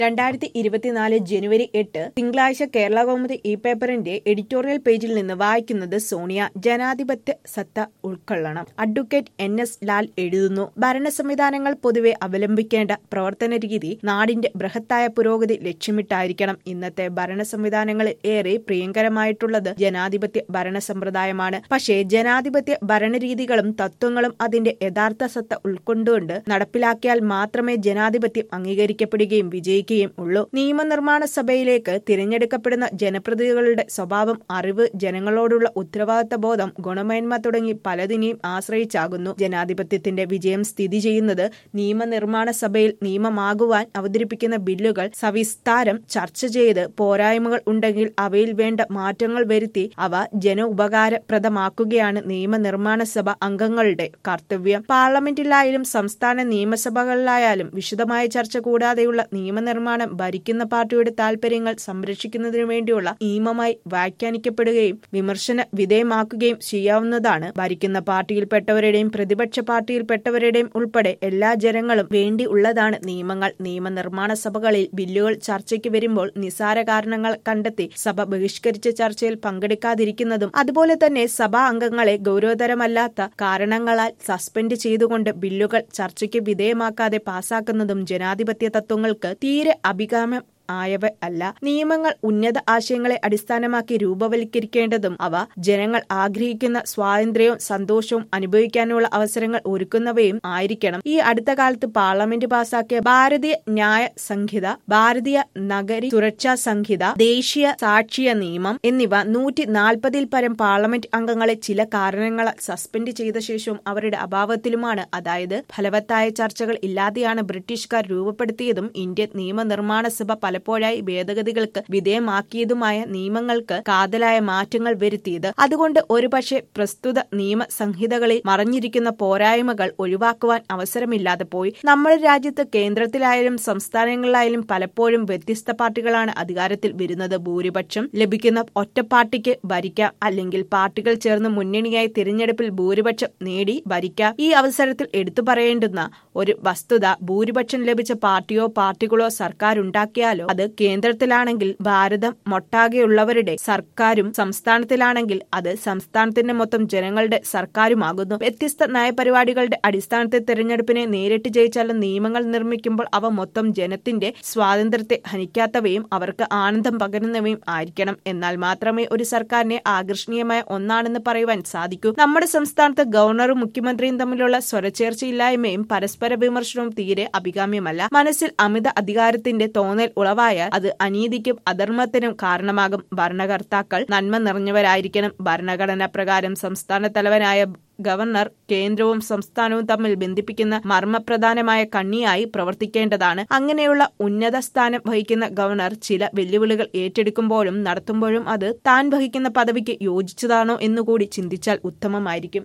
രണ്ടായിരത്തി ഇരുപത്തിനാല് ജനുവരി എട്ട് തിങ്കളാഴ്ച കേരള കൗമുദി ഇ പേപ്പറിന്റെ എഡിറ്റോറിയൽ പേജിൽ നിന്ന് വായിക്കുന്നത് സോണിയ ജനാധിപത്യ സത്ത ഉൾക്കൊള്ളണം അഡ്വക്കേറ്റ് എൻ എസ് ലാൽ എഴുതുന്നു ഭരണ സംവിധാനങ്ങൾ പൊതുവെ അവലംബിക്കേണ്ട പ്രവർത്തന രീതി നാടിന്റെ ബൃഹത്തായ പുരോഗതി ലക്ഷ്യമിട്ടായിരിക്കണം ഇന്നത്തെ ഭരണ സംവിധാനങ്ങളിൽ ഏറെ പ്രിയങ്കരമായിട്ടുള്ളത് ജനാധിപത്യ ഭരണ സമ്പ്രദായമാണ് പക്ഷേ ജനാധിപത്യ ഭരണരീതികളും തത്വങ്ങളും അതിന്റെ യഥാർത്ഥ സത്ത ഉൾക്കൊണ്ടുകൊണ്ട് നടപ്പിലാക്കിയാൽ മാത്രമേ ജനാധിപത്യം അംഗീകരിക്കപ്പെടുകയും വിജയിക്കുകയും ഉള്ളൂ നിയമനിർമ്മാണ സഭയിലേക്ക് തിരഞ്ഞെടുക്കപ്പെടുന്ന ജനപ്രതിനിധികളുടെ സ്വഭാവം അറിവ് ജനങ്ങളോടുള്ള ഉത്തരവാദിത്ത ബോധം ഗുണമേന്മ തുടങ്ങി പലതിനെയും ആശ്രയിച്ചാകുന്നു ജനാധിപത്യത്തിന്റെ വിജയം സ്ഥിതി ചെയ്യുന്നത് നിയമനിർമ്മാണ സഭയിൽ നിയമമാകുവാൻ അവതരിപ്പിക്കുന്ന ബില്ലുകൾ സവിസ്താരം ചർച്ച ചെയ്ത് പോരായ്മകൾ ഉണ്ടെങ്കിൽ അവയിൽ വേണ്ട മാറ്റങ്ങൾ വരുത്തി അവ ജന ഉപകാരപ്രദമാക്കുകയാണ് നിയമനിർമ്മാണ സഭ അംഗങ്ങളുടെ കർത്തവ്യം പാർലമെന്റിലായാലും സംസ്ഥാന നിയമസഭകളിലായാലും വിശദമായ ചർച്ച കൂടാതെയുള്ള നിയമനിർമ്മാണം ഭരിക്കുന്ന പാർട്ടിയുടെ താൽപര്യങ്ങൾ സംരക്ഷിക്കുന്നതിനു വേണ്ടിയുള്ള നിയമമായി വ്യാഖ്യാനിക്കപ്പെടുകയും വിമർശന വിധേയമാക്കുകയും ചെയ്യാവുന്നതാണ് ഭരിക്കുന്ന പാർട്ടിയിൽപ്പെട്ടവരുടെയും പ്രതിപക്ഷ പാർട്ടിയിൽപ്പെട്ടവരുടെയും ഉൾപ്പെടെ എല്ലാ ജനങ്ങളും വേണ്ടി ഉള്ളതാണ് നിയമങ്ങൾ നിയമനിർമ്മാണ സഭകളിൽ ബില്ലുകൾ ചർച്ചയ്ക്ക് വരുമ്പോൾ നിസാര കാരണങ്ങൾ കണ്ടെത്തി സഭ ബഹിഷ്കരിച്ച ചർച്ചയിൽ പങ്കെടുക്കാതിരിക്കുന്നതും അതുപോലെ തന്നെ സഭാ അംഗങ്ങളെ ഗൗരവതരമല്ലാത്ത കാരണങ്ങളാൽ സസ്പെൻഡ് ചെയ്തുകൊണ്ട് ബില്ലുകൾ ചർച്ചയ്ക്ക് വിധേയമാക്കാതെ പാസാക്കുന്നതും ജനാധിപത്യ തത്വങ്ങൾക്ക് തീരെ അഭികാമ്യം ആയവ അല്ല നിയമങ്ങൾ ഉന്നത ആശയങ്ങളെ അടിസ്ഥാനമാക്കി രൂപവൽക്കരിക്കേണ്ടതും അവ ജനങ്ങൾ ആഗ്രഹിക്കുന്ന സ്വാതന്ത്ര്യവും സന്തോഷവും അനുഭവിക്കാനുള്ള അവസരങ്ങൾ ഒരുക്കുന്നവയും ആയിരിക്കണം ഈ അടുത്ത കാലത്ത് പാർലമെന്റ് പാസാക്കിയ ഭാരതീയ ന്യായ സംഹിത ഭാരതീയ നഗരി സുരക്ഷാ സംഹിത ദേശീയ സാക്ഷിയ നിയമം എന്നിവ നൂറ്റി നാൽപ്പതിൽ പരം പാർലമെന്റ് അംഗങ്ങളെ ചില കാരണങ്ങളാൽ സസ്പെൻഡ് ചെയ്ത ശേഷവും അവരുടെ അഭാവത്തിലുമാണ് അതായത് ഫലവത്തായ ചർച്ചകൾ ഇല്ലാതെയാണ് ബ്രിട്ടീഷുകാർ രൂപപ്പെടുത്തിയതും ഇന്ത്യൻ നിയമനിർമ്മാണ സഭ പലപ്പോഴായി ഭേദഗതികൾക്ക് വിധേയമാക്കിയതുമായ നിയമങ്ങൾക്ക് കാതലായ മാറ്റങ്ങൾ വരുത്തിയത് അതുകൊണ്ട് ഒരുപക്ഷെ പ്രസ്തുത നിയമ സംഹിതകളിൽ മറഞ്ഞിരിക്കുന്ന പോരായ്മകൾ ഒഴിവാക്കുവാൻ അവസരമില്ലാതെ പോയി നമ്മുടെ രാജ്യത്ത് കേന്ദ്രത്തിലായാലും സംസ്ഥാനങ്ങളിലായാലും പലപ്പോഴും വ്യത്യസ്ത പാർട്ടികളാണ് അധികാരത്തിൽ വരുന്നത് ഭൂരിപക്ഷം ലഭിക്കുന്ന ഒറ്റ പാർട്ടിക്ക് ഭരിക്കാം അല്ലെങ്കിൽ പാർട്ടികൾ ചേർന്ന് മുന്നണിയായി തിരഞ്ഞെടുപ്പിൽ ഭൂരിപക്ഷം നേടി ഭരിക്കാം ഈ അവസരത്തിൽ എടുത്തു പറയേണ്ടുന്ന ഒരു വസ്തുത ഭൂരിപക്ഷം ലഭിച്ച പാർട്ടിയോ പാർട്ടികളോ സർക്കാർ ഉണ്ടാക്കിയാലോ അത് കേന്ദ്രത്തിലാണെങ്കിൽ ഭാരതം മൊട്ടാകെയുള്ളവരുടെ സർക്കാരും സംസ്ഥാനത്തിലാണെങ്കിൽ അത് സംസ്ഥാനത്തിന്റെ മൊത്തം ജനങ്ങളുടെ സർക്കാരുമാകുന്നു വ്യത്യസ്ത നയപരിപാടികളുടെ അടിസ്ഥാനത്തിൽ തെരഞ്ഞെടുപ്പിനെ നേരിട്ട് ജയിച്ചാലും നിയമങ്ങൾ നിർമ്മിക്കുമ്പോൾ അവ മൊത്തം ജനത്തിന്റെ സ്വാതന്ത്ര്യത്തെ ഹനിക്കാത്തവയും അവർക്ക് ആനന്ദം പകരുന്നവയും ആയിരിക്കണം എന്നാൽ മാത്രമേ ഒരു സർക്കാരിനെ ആകർഷണീയമായ ഒന്നാണെന്ന് പറയുവാൻ സാധിക്കൂ നമ്മുടെ സംസ്ഥാനത്ത് ഗവർണറും മുഖ്യമന്ത്രിയും തമ്മിലുള്ള സ്വരച്ചേർച്ചയില്ലായ്മയും പരസ്പര വിമർശനവും തീരെ അഭികാമ്യമല്ല മനസ്സിൽ അമിത അധികാരത്തിന്റെ തോന്നൽ ഉളവായാൽ അത് അനീതിക്കും അധർമ്മത്തിനും കാരണമാകും ഭരണകർത്താക്കൾ നന്മ നിറഞ്ഞവരായിരിക്കണം ഭരണഘടന പ്രകാരം സംസ്ഥാന തലവനായ ഗവർണർ കേന്ദ്രവും സംസ്ഥാനവും തമ്മിൽ ബന്ധിപ്പിക്കുന്ന മർമ്മപ്രധാനമായ കണ്ണിയായി പ്രവർത്തിക്കേണ്ടതാണ് അങ്ങനെയുള്ള ഉന്നത സ്ഥാനം വഹിക്കുന്ന ഗവർണർ ചില വെല്ലുവിളികൾ ഏറ്റെടുക്കുമ്പോഴും നടത്തുമ്പോഴും അത് താൻ വഹിക്കുന്ന പദവിക്ക് യോജിച്ചതാണോ എന്നുകൂടി ചിന്തിച്ചാൽ ഉത്തമമായിരിക്കും